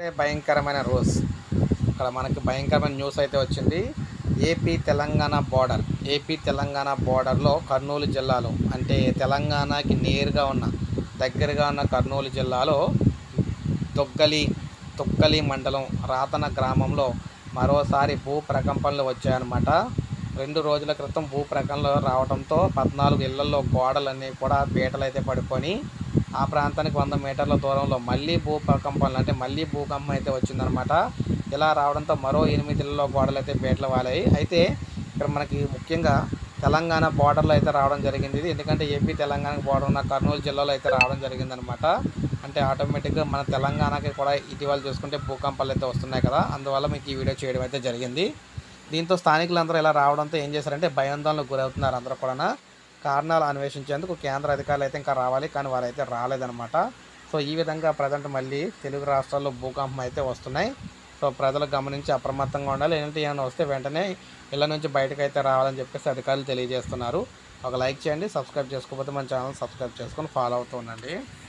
భయంకరమైన రోజు ఇక్కడ మనకి భయంకరమైన న్యూస్ అయితే వచ్చింది AP Telangana border AP Telangana బార్డర్లో కర్నూలు జిల్లాలో అంటే తెలంగాణకి నేరుగా ఉన్న దగ్గరగా ఉన్న కర్నూలు జిల్లాలో తొక్కలి తొక్కలి మండలం రాతన గ్రామంలో మరోసారి భూ ప్రకంపనలు వచ్చాయన్నమాట రెండు రోజుల క్రితం భూ ప్రకంపనలు రావడంతో పద్నాలుగు ఇళ్లలో గోడలన్నీ కూడా పీటలు అయితే పడుకొని ఆ ప్రాంతానికి వంద మీటర్ల దూరంలో మళ్ళీ భూ ప్రకంపనలు అంటే మళ్ళీ భూకంపం అయితే వచ్చిందనమాట ఇలా రావడంతో మరో ఎనిమిది ఇళ్లలో గోడలు అయితే పీటలు వాలాయి అయితే ఇక్కడ మనకి ముఖ్యంగా తెలంగాణ బార్డర్లో అయితే రావడం జరిగింది ఇది ఎందుకంటే ఏపీ తెలంగాణ బార్డర్ ఉన్న కర్నూలు జిల్లాలో అయితే రావడం జరిగిందనమాట అంటే ఆటోమేటిక్గా మన తెలంగాణకి కూడా ఇటీవల చూసుకుంటే భూకంపాలు అయితే వస్తున్నాయి కదా అందువల్ల మీకు ఈ వీడియో చేయడం అయితే జరిగింది దీంతో స్థానికులందరూ ఇలా రావడంతో ఏం చేశారంటే భయాందోళనకు గురవుతున్నారు అందరూ కూడా కారణాలు అన్వేషించేందుకు కేంద్ర అధికారులు అయితే ఇంకా రావాలి కానీ వారైతే రాలేదన్నమాట సో ఈ విధంగా ప్రజెంట్ మళ్ళీ తెలుగు రాష్ట్రాల్లో భూకంపం అయితే వస్తున్నాయి సో ప్రజలు గమనించి అప్రమత్తంగా ఉండాలి ఏంటంటే ఏమైనా వస్తే వెంటనే ఇళ్ళ నుంచి బయటకు అయితే రావాలని చెప్పేసి అధికారులు తెలియజేస్తున్నారు ఒక లైక్ చేయండి సబ్స్క్రైబ్ చేసుకోకపోతే మన ఛానల్ సబ్స్క్రైబ్ చేసుకొని ఫాలో అవుతూ ఉండండి